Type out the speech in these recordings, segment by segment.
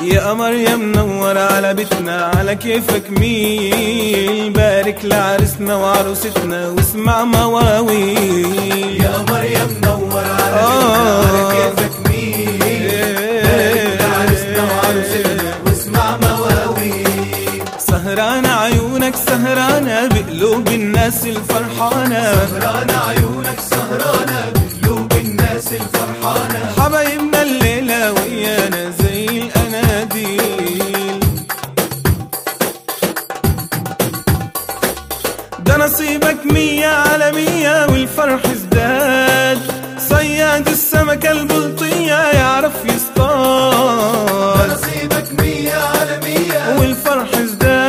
يا قمر يا منور على بيتنا على كيفك ميل بارك لعرسنا وعروستنا واسمع مواويل يا قمر يا منور على بيتنا على كيفك مين بارك لعرسنا وعروستنا واسمع مواويل سهرانة عيونك سهرانة بقلوب الناس الفرحانة سهرانة عيونك سهرانة بقلوب الناس الفرحانة حبايبنا الليلة ويانا زي الأناديل ده نصيبك مية على مية والفرح ازداد صياد السمكة البلطية يعرف يصطاد نصيبك مية على مية والفرح صياد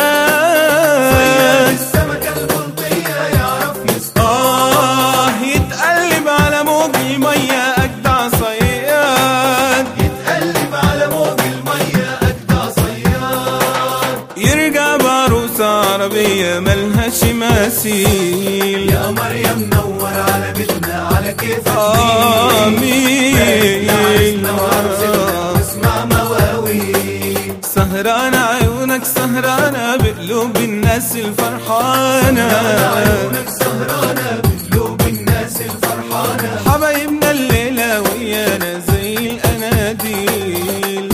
ازداد السمكة البلطية يعرف يصطاد آه يتقلب على موج المية أجدع صياد يتقلب على موج المية أجدع صياد يرجع بعروسة عربية ملهاش مثيل يا قمر يا منور على بيتنا على كيفك آمين عرسنا وعروستنا واسمع مواويل سهرانة عيونك سهرانة بقلوب الناس الفرحانة عيونك سهرانة بقلوب الناس الفرحانة حبايبنا الليلة ويانا زي الأناديل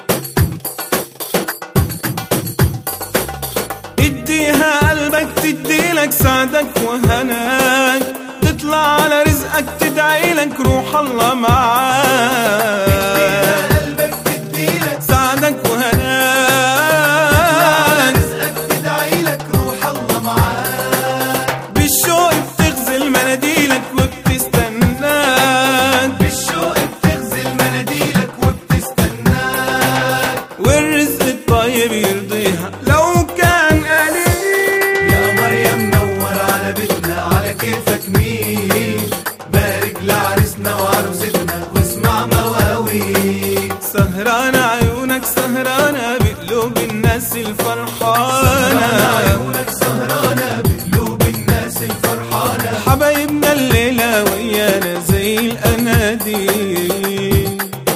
اديها قلبك تديلك سعدك وهناك تطلع على رزقك تدعيلك روح الله معاك قلبك تديلك سعدك وهناك رزقك تدعيلك روح الله معاك بالشوق بتغزل مناديلك وبتستناك بالشوق بتغزل مناديلك وبتستناك والرزق الطيب يرضيها لو كان قليل يا قمر يا منور على بيتنا على كيفك مين بارك لعرسنا وعروستنا واسمع مواويل سهرانة عيونك سهرانة بقلوب الناس الفرحانة عيونك سهرانة بقلوب الناس الفرحانة حبايبنا الليلة ويانا زي الأناديل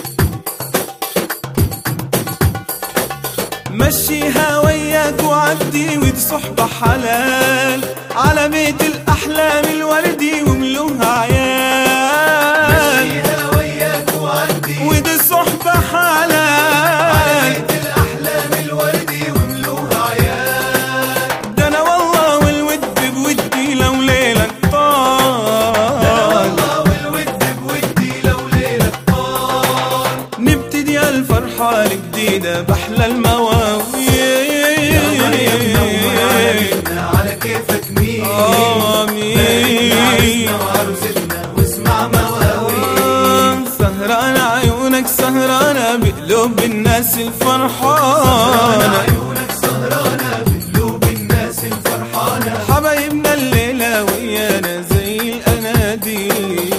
مشيها وياك وعدي ودي صحبة حلال على بيت الأحلام الوردي وملوها عيال مشيها وياك وعدي ودي صحبة حلال بيت الأحلام الوردي وملوها عيال ده أنا والله والود بودي لو ليلك طال والله والود بودي لو ليلة طال نبتدي الفرحة الجديدة بأحلى يا مريم نور على المواويل بيتنا على كيفك مين آمين عرسنا وعروستنا واسمع مواويل سهرانة عيونك سهرانة بقلوب الناس الفرحانة عيونك سهرانة بقلوب الناس الفرحانة حبايبنا الليلة ويانا زي الأناديل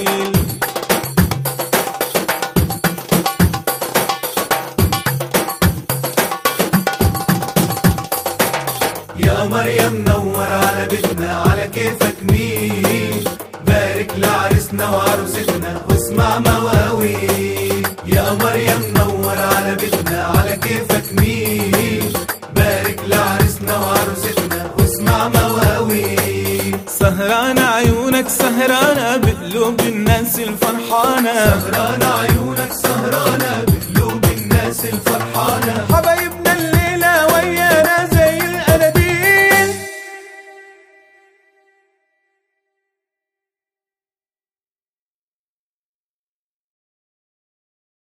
يا مريم نور على بيتنا على كيفك مين بارك لعرسنا وعروستنا واسمع مواويل يا مريم نور على بيتنا على كيفك مين بارك لعرسنا وعروستنا واسمع مواويل سهرانة عيونك سهرانة بقلوب الناس الفرحانة سهرانة عيونك سهرانة